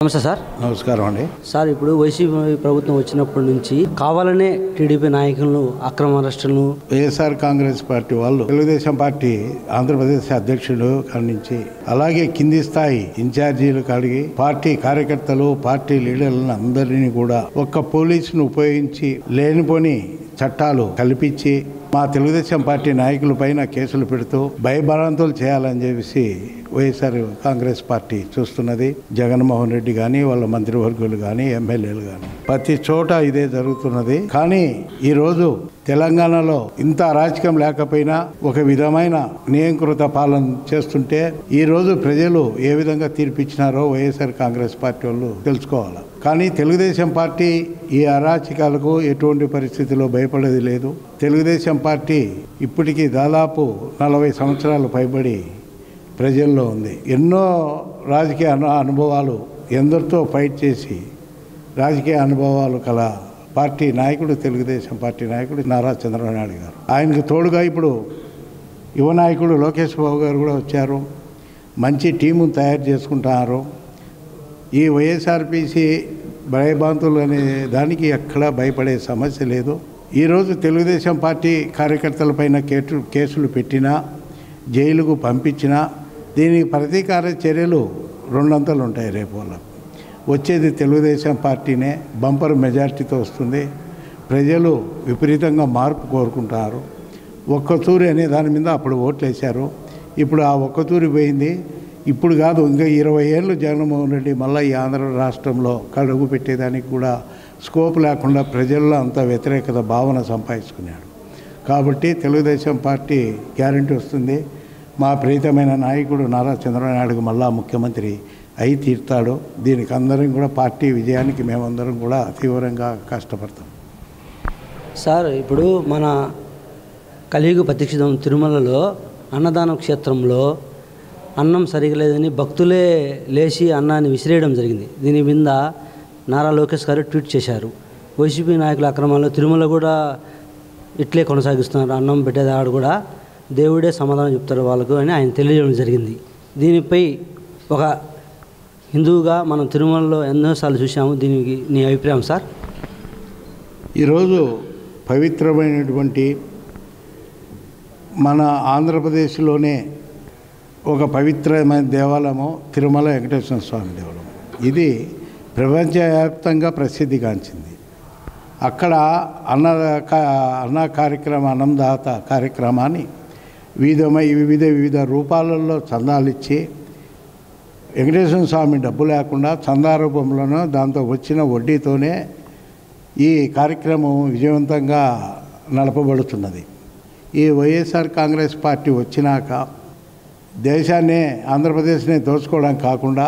నమస్తే సార్ నమస్కారం అండి సార్ ఇప్పుడు వైసీపీ ప్రభుత్వం వచ్చినప్పటి నుంచి కావాలనే టీడీపీ నాయకులను అక్రమ అరెస్టులను వైఎస్ఆర్ కాంగ్రెస్ పార్టీ వాళ్ళు తెలుగుదేశం పార్టీ ఆంధ్రప్రదేశ్ అధ్యక్షుడు కాడి నుంచి అలాగే కింది స్థాయి ఇన్ఛార్జీలు కాడిగి పార్టీ కార్యకర్తలు పార్టీ లీడర్లను అందరినీ కూడా ఒక్క పోలీసును ఉపయోగించి లేనిపోని చట్టాలు కల్పించి మా తెలుగుదేశం పార్టీ నాయకుల పైన కేసులు పెడుతూ భయభ్రాంతులు చేయాలని చెప్పేసి వైఎస్ఆర్ కాంగ్రెస్ పార్టీ చూస్తున్నది జగన్మోహన్ రెడ్డి కానీ వాళ్ళ మంత్రివర్గులు కానీ ఎమ్మెల్యేలు కానీ ప్రతి చోట ఇదే జరుగుతున్నది కానీ ఈరోజు తెలంగాణలో ఇంత అరాచకం లేకపోయినా ఒక విధమైన నియంకృత పాలన చేస్తుంటే ఈ రోజు ప్రజలు ఏ విధంగా తీర్పిచ్చినారో వైఎస్ఆర్ కాంగ్రెస్ పార్టీ వాళ్ళు తెలుసుకోవాలి కానీ తెలుగుదేశం పార్టీ ఈ అరాచకాలకు ఎటువంటి పరిస్థితిలో భయపడేది లేదు తెలుగుదేశం పార్టీ ఇప్పటికీ దాదాపు నలభై సంవత్సరాలు పైబడి ప్రజల్లో ఉంది ఎన్నో రాజకీయ అను అనుభవాలు ఎందరితో ఫైట్ చేసి రాజకీయ అనుభవాలు కల పార్టీ నాయకుడు తెలుగుదేశం పార్టీ నాయకుడు నారా చంద్రబాబు నాయుడు గారు ఆయనకు తోడుగా ఇప్పుడు యువ నాయకుడు లోకేష్ బాబు గారు కూడా వచ్చారు మంచి టీమును తయారు చేసుకుంటున్నారు ఈ వైఎస్ఆర్పిసి భయభాంతులు అనే దానికి ఎక్కడా భయపడే సమస్య లేదు ఈరోజు తెలుగుదేశం పార్టీ కార్యకర్తలపైన కేటు కేసులు పెట్టినా జైలుకు పంపించినా దీనికి ప్రతీకార చర్యలు రెండంతలు ఉంటాయి రేపు వాళ్ళకు వచ్చేది తెలుగుదేశం పార్టీనే బంపర్ మెజార్టీతో వస్తుంది ప్రజలు విపరీతంగా మార్పు కోరుకుంటారు ఒక్కతూరి అనే దాని మీద అప్పుడు ఓట్లు వేశారు ఇప్పుడు ఆ ఒక్కతూరి పోయింది ఇప్పుడు కాదు ఇంకా ఇరవై ఏళ్ళు జగన్మోహన్ రెడ్డి మళ్ళీ ఈ ఆంధ్ర రాష్ట్రంలో కడుగు పెట్టేదానికి కూడా స్కోప్ లేకుండా ప్రజల్లో అంత వ్యతిరేకత భావన సంపాదించుకున్నాడు కాబట్టి తెలుగుదేశం పార్టీ గ్యారంటీ వస్తుంది మా ప్రీతమైన నాయకుడు నారా చంద్రబాబు నాయుడుకు మళ్ళా ముఖ్యమంత్రి అయి తీరుతాడు దీనికి అందరం కూడా పార్టీ విజయానికి మేమందరం కూడా తీవ్రంగా కష్టపడతాం సార్ ఇప్పుడు మన కలియుగ ప్రతిక్షితం తిరుమలలో అన్నదాన క్షేత్రంలో అన్నం సరిగా లేదని భక్తులే లేచి అన్నాన్ని విసిరేయడం జరిగింది దీని మీద నారా లోకేష్ గారు ట్వీట్ చేశారు వైసీపీ నాయకుల అక్రమాల్లో తిరుమల కూడా ఇట్లే కొనసాగిస్తున్నారు అన్నం పెట్టేదాడు కూడా దేవుడే సమాధానం చెప్తారు వాళ్ళకు అని ఆయన తెలియజేయడం జరిగింది దీనిపై ఒక హిందువుగా మనం తిరుమలలో ఎన్నోసార్లు చూసాము దీనికి నీ అభిప్రాయం సార్ ఈరోజు పవిత్రమైనటువంటి మన ఆంధ్రప్రదేశ్లోనే ఒక పవిత్రమైన దేవాలయము తిరుమల వెంకటేశ్వర స్వామి దేవాలయం ఇది ప్రపంచవ్యాప్తంగా ప్రసిద్ధిగాంచింది అక్కడ అన్న కా- అన్న కార్యక్రమ అన్నందాత కార్యక్రమాన్ని వివిధమై వివిధ వివిధ రూపాలలో చందాలు ఇచ్చి వెంకటేశ్వర స్వామి డబ్బు లేకుండా చందా రూపంలోనూ దాంతో వచ్చిన వడ్డీతోనే ఈ కార్యక్రమం విజయవంతంగా నడపబడుతున్నది ఈ వైఎస్ఆర్ కాంగ్రెస్ పార్టీ వచ్చినాక దేశాన్నే ఆంధ్రప్రదేశ్నే దోచుకోవడం కాకుండా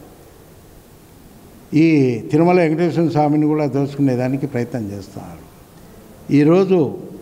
ఈ తిరుమల వెంకటేశ్వర స్వామిని కూడా దోచుకునేదానికి ప్రయత్నం చేస్తున్నారు ఈరోజు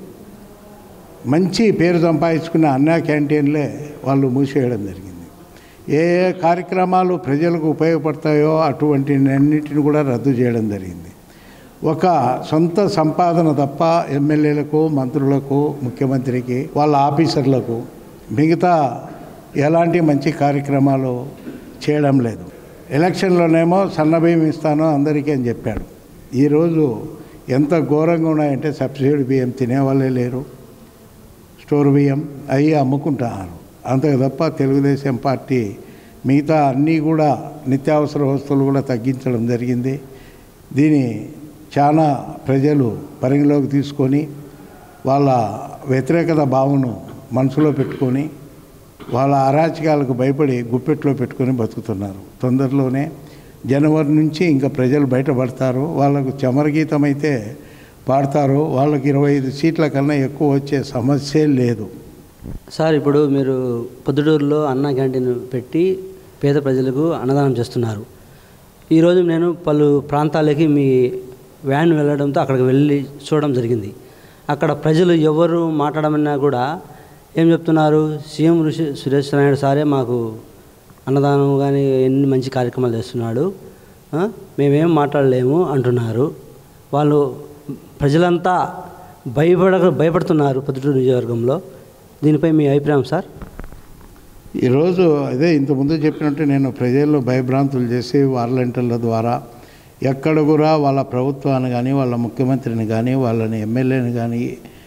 మంచి పేరు సంపాదించుకున్న అన్నా క్యాంటీన్లే వాళ్ళు మూసేయడం జరిగింది ఏ ఏ కార్యక్రమాలు ప్రజలకు ఉపయోగపడతాయో అటువంటి అన్నిటిని కూడా రద్దు చేయడం జరిగింది ఒక సొంత సంపాదన తప్ప ఎమ్మెల్యేలకు మంత్రులకు ముఖ్యమంత్రికి వాళ్ళ ఆఫీసర్లకు మిగతా ఎలాంటి మంచి కార్యక్రమాలు చేయడం లేదు ఎలక్షన్లోనేమో సన్నబియ్యం ఇస్తాను అందరికీ అని చెప్పాడు ఈరోజు ఎంత ఘోరంగా ఉన్నాయంటే సబ్సిడీ బియ్యం తినేవాళ్ళే లేరు స్టోర్ బియ్యం అవి అమ్ముకుంటున్నారు అంతకు తప్ప తెలుగుదేశం పార్టీ మిగతా అన్నీ కూడా నిత్యావసర వస్తువులు కూడా తగ్గించడం జరిగింది దీని చాలా ప్రజలు పరిగణలోకి తీసుకొని వాళ్ళ వ్యతిరేకత భావను మనసులో పెట్టుకొని వాళ్ళ అరాచకాలకు భయపడి గుప్పెట్లో పెట్టుకొని బతుకుతున్నారు తొందరలోనే జనవరి నుంచి ఇంకా ప్రజలు బయటపడతారు వాళ్ళకు చమరగీతం అయితే పాడతారు వాళ్ళకి ఇరవై ఐదు సీట్ల కన్నా ఎక్కువ వచ్చే సమస్యే లేదు సార్ ఇప్పుడు మీరు పొద్దుటూరులో అన్న క్యాంటీన్ పెట్టి పేద ప్రజలకు అన్నదానం చేస్తున్నారు ఈరోజు నేను పలు ప్రాంతాలకి మీ వ్యాన్ వెళ్ళడంతో అక్కడికి వెళ్ళి చూడడం జరిగింది అక్కడ ప్రజలు ఎవరు మాట్లాడమన్నా కూడా ఏం చెప్తున్నారు సీఎం ఋషి సురేష్ నాయుడు సారే మాకు అన్నదానం కానీ ఎన్ని మంచి కార్యక్రమాలు చేస్తున్నాడు ఆ, మేమేం మాట్లాడలేము అంటున్నారు వాళ్ళు ప్రజలంతా భయపడ భయపడుతున్నారు పొద్దుటూరు నియోజకవర్గంలో దీనిపై మీ అభిప్రాయం సార్ ఈరోజు అదే ఇంతకుముందు చెప్పినట్టు నేను ప్రజల్లో భయభ్రాంతులు చేసి వాలంటీర్ల ద్వారా ఎక్కడ కూడా వాళ్ళ ప్రభుత్వాన్ని కానీ వాళ్ళ ముఖ్యమంత్రిని కానీ వాళ్ళని ఎమ్మెల్యేని కానీ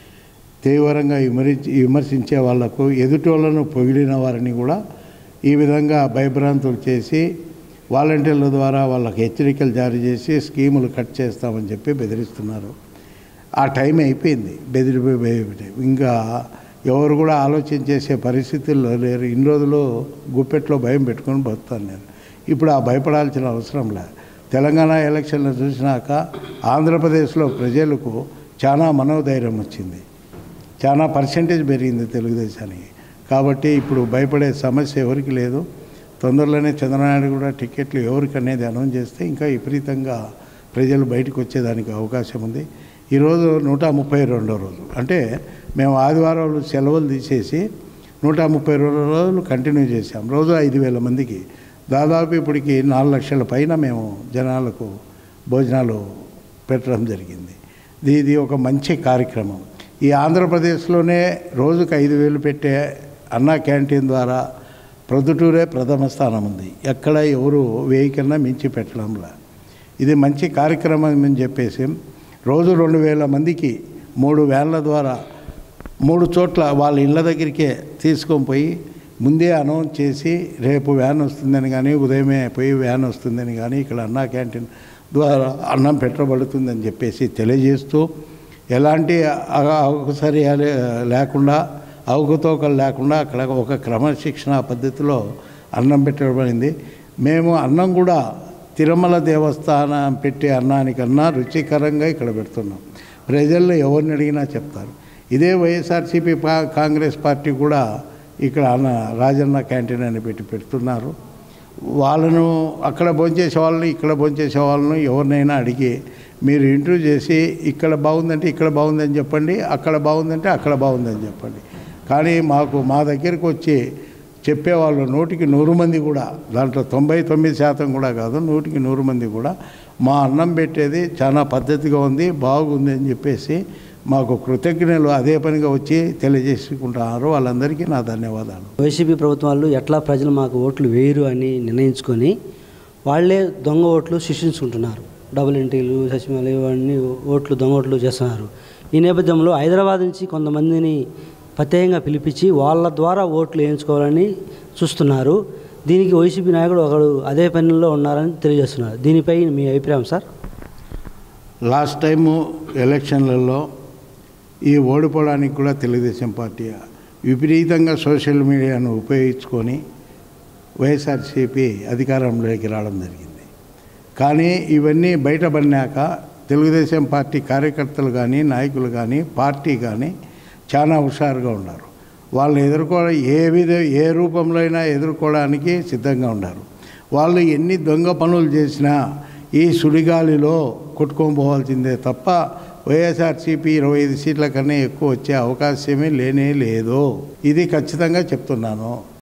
తీవ్రంగా విమరించి విమర్శించే వాళ్లకు ఎదుటి వాళ్ళను పొగిడిన వారిని కూడా ఈ విధంగా భయభ్రాంతులు చేసి వాలంటీర్ల ద్వారా వాళ్ళకి హెచ్చరికలు జారీ చేసి స్కీములు కట్ చేస్తామని చెప్పి బెదిరిస్తున్నారు ఆ టైం అయిపోయింది బెదిరిపోయి భయపెట్టి ఇంకా ఎవరు కూడా ఆలోచన చేసే పరిస్థితుల్లో లేరు ఇన్ని రోజులు గుప్పెట్లో భయం పెట్టుకొని బతుతాను నేను ఇప్పుడు ఆ భయపడాల్సిన అవసరం లేదు తెలంగాణ ఎలక్షన్లు చూసినాక ఆంధ్రప్రదేశ్లో ప్రజలకు చాలా మనోధైర్యం వచ్చింది చాలా పర్సెంటేజ్ పెరిగింది తెలుగుదేశానికి కాబట్టి ఇప్పుడు భయపడే సమస్య ఎవరికి లేదు తొందరలోనే చంద్రనాయుడు కూడా టికెట్లు ఎవరికి అనేది అనౌన్స్ చేస్తే ఇంకా విపరీతంగా ప్రజలు బయటకు వచ్చేదానికి అవకాశం ఉంది ఈరోజు నూట ముప్పై రెండో రోజు అంటే మేము ఆదివారం సెలవులు తీసేసి నూట ముప్పై రెండు రోజులు కంటిన్యూ చేశాం రోజు ఐదు వేల మందికి దాదాపు ఇప్పటికి నాలుగు లక్షల పైన మేము జనాలకు భోజనాలు పెట్టడం జరిగింది ఇది ఇది ఒక మంచి కార్యక్రమం ఈ ఆంధ్రప్రదేశ్లోనే రోజుకు ఐదు వేలు పెట్టే అన్నా క్యాంటీన్ ద్వారా ప్రొద్దుటూరే ప్రథమ స్థానం ఉంది ఎక్కడ ఎవరు వెయ్యి కన్నా మించి పెట్టడంలా ఇది మంచి కార్యక్రమం అని చెప్పేసి రోజు రెండు వేల మందికి మూడు వ్యాన్ల ద్వారా మూడు చోట్ల వాళ్ళ ఇళ్ళ దగ్గరికే తీసుకొని పోయి ముందే అనౌన్స్ చేసి రేపు వ్యాన్ వస్తుందని కానీ ఉదయమే పోయి వ్యాన్ వస్తుందని కానీ ఇక్కడ అన్నా క్యాంటీన్ ద్వారా అన్నం పెట్టబడుతుందని చెప్పేసి తెలియజేస్తూ ఎలాంటి అగ- అవసర్యాలు లేకుండా అవకతవకలు లేకుండా అక్కడ ఒక క్రమశిక్షణ పద్ధతిలో అన్నం పెట్టబడింది మేము అన్నం కూడా తిరుమల దేవస్థానం పెట్టే అన్నానికన్నా రుచికరంగా ఇక్కడ పెడుతున్నాం ప్రజల్లో ఎవరిని అడిగినా చెప్తారు ఇదే వైఎస్ఆర్సీపీ పా- కాంగ్రెస్ పార్టీ కూడా ఇక్కడ అన్న రాజన్న క్యాంటీన్ అని పెట్టి పెడుతున్నారు వాళ్ళను అక్కడ భోంచేసే వాళ్ళని ఇక్కడ భోంచేసే వాళ్ళను ఎవరినైనా అడిగి మీరు ఇంటర్వ్యూ చేసి ఇక్కడ బాగుందంటే ఇక్కడ బాగుందని చెప్పండి అక్కడ బాగుందంటే అక్కడ బాగుందని చెప్పండి కానీ మాకు మా దగ్గరికి వచ్చి చెప్పేవాళ్ళు నూటికి నూరు మంది కూడా దాంట్లో తొంభై తొమ్మిది శాతం కూడా కాదు నూటికి నూరు మంది కూడా మా అన్నం పెట్టేది చాలా పద్ధతిగా ఉంది బాగుంది అని చెప్పేసి మాకు కృతజ్ఞతలు అదే పనిగా వచ్చి తెలియజేసుకుంటున్నారు వాళ్ళందరికీ నా ధన్యవాదాలు వైసీపీ ప్రభుత్వం వాళ్ళు ఎట్లా ప్రజలు మాకు ఓట్లు వేయరు అని నిర్ణయించుకొని వాళ్ళే దొంగ ఓట్లు సృష్టించుకుంటున్నారు డబుల్ ఎంట్రీలు సచివాలయం ఇవన్నీ ఓట్లు దొంగ ఓట్లు చేస్తున్నారు ఈ నేపథ్యంలో హైదరాబాద్ నుంచి కొంతమందిని ప్రత్యేకంగా పిలిపించి వాళ్ళ ద్వారా ఓట్లు వేయించుకోవాలని చూస్తున్నారు దీనికి వైసీపీ నాయకుడు ఒకడు అదే పనిలో ఉన్నారని తెలియజేస్తున్నారు దీనిపై మీ అభిప్రాయం సార్ లాస్ట్ టైము ఎలక్షన్లలో ఈ ఓడిపోవడానికి కూడా తెలుగుదేశం పార్టీ విపరీతంగా సోషల్ మీడియాను ఉపయోగించుకొని వైఎస్ఆర్సీపీ అధికారంలోకి రావడం జరిగింది కానీ ఇవన్నీ బయటపడినాక తెలుగుదేశం పార్టీ కార్యకర్తలు కానీ నాయకులు కానీ పార్టీ కానీ చాలా హుషారుగా ఉన్నారు వాళ్ళు ఎదుర్కోవడం ఏ విధ ఏ రూపంలో అయినా ఎదుర్కోవడానికి సిద్ధంగా ఉన్నారు వాళ్ళు ఎన్ని దొంగ పనులు చేసినా ఈ సుడిగాలిలో కొట్టుకొని పోవాల్సిందే తప్ప వైఎస్ఆర్సీపీ ఇరవై ఐదు సీట్ల కన్నా ఎక్కువ వచ్చే అవకాశమే లేనే లేదు ఇది ఖచ్చితంగా చెప్తున్నాను